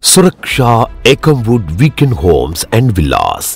Suraksha Ekamwood weekend homes and villas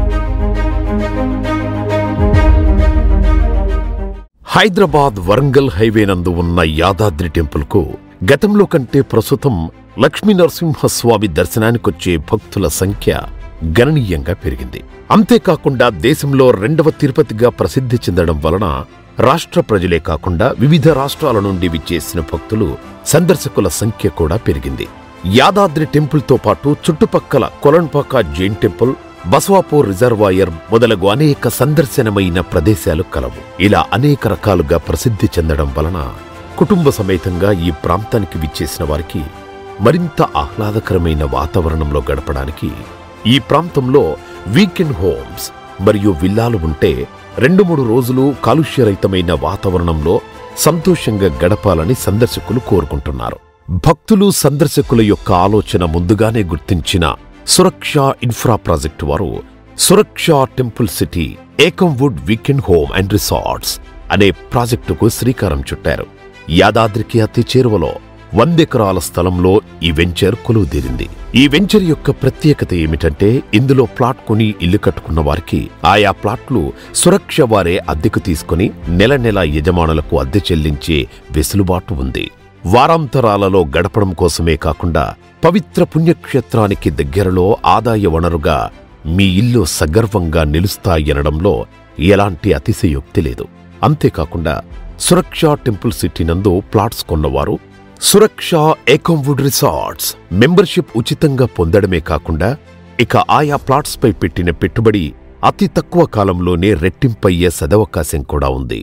Hyderabad Warangal highway నందు ఉన్న యాదాద్రి టెంపుల్కు గతంలో కంటే ప్రస్తుతం లక్ష్మీ నరసింహస్వామి దర్శనానికొచ్చే భక్తుల సంఖ్య గణనీయంగా పెరిగింది అంతేకాకుండా దేశంలో రెండవ తిరుపతిగా ప్రసిద్ధి చెందడం వలన రాష్ట్ర ప్రజలే కాకుండా వివిధ రాష్ట్రాల నుండి విచ్చేసిన భక్తులు సందర్శకుల సంఖ్య కూడా పెరిగింది యాదాద్రి టెంపుల్తో పాటు చుట్టుపక్కల కొలన్పాక జైన్ టెంపుల్ బసవాపూర్ రిజర్వాయర్ మొదలగు అనేక సందర్శనమైన ప్రదేశాలు కలవు ఇలా అనేక రకాలుగా ప్రసిద్ధి చెందడం వలన కుటుంబ సమేతంగా ఈ ప్రాంతానికి విచ్చేసిన వారికి మరింత ఆహ్లాదకరమైన వాతావరణంలో గడపడానికి ఈ ప్రాంతంలో వీకెండ్ హోమ్స్ మరియు విల్లాలు ఉంటే రెండు మూడు రోజులు కాలుష్యరహితమైన వాతావరణంలో సంతోషంగా గడపాలని సందర్శకులు కోరుకుంటున్నారు భక్తులు సందర్శకుల యొక్క ఆలోచన ముందుగానే గుర్తించిన సురక్ష ఇన్ఫ్రా ప్రాజెక్టు వారు Suraksha temple city Ekamwood weekend home and resorts అనే ప్రాజెక్టుకు శ్రీకారం చుట్టారు యాదాద్రికి అతి చేరువలో వందెకరాల స్థలంలో ఈ వెంచర్ కొలువుదీరింది ఈ వెంచర్ యొక్క ప్రత్యేకత ఏమిటంటే ఇందులో ప్లాట్ కొని ఇల్లు కట్టుకున్న వారికి ఆయా ప్లాట్లు సురక్ష వారే అద్దెకు తీసుకుని నెల నెల యజమానులకు అద్దె చెల్లించే వెసులుబాటు ఉంది వారాంతరాలలో గడపడం కోసమే కాకుండా పవిత్ర పుణ్యక్షేత్రానికి దగ్గరలో ఆదాయ వనరుగా మీ ఇల్లు సగర్వంగా నిలుస్తాయనడంలో ఎలాంటి అతిశయోక్తి లేదు అంతేకాకుండా సురక్ష టెంపుల్ సిటీ నందు ప్లాట్స్ కొన్నవారు సురక్ష ఏకంవుడ్ రిసార్ట్స్ మెంబర్షిప్ ఉచితంగా పొందడమే కాకుండా ఇక ఆయా ప్లాట్స్ పై పెట్టిన పెట్టుబడి అతి తక్కువ కాలంలోనే రెట్టింపయ్యే సదవకాశం కూడా ఉంది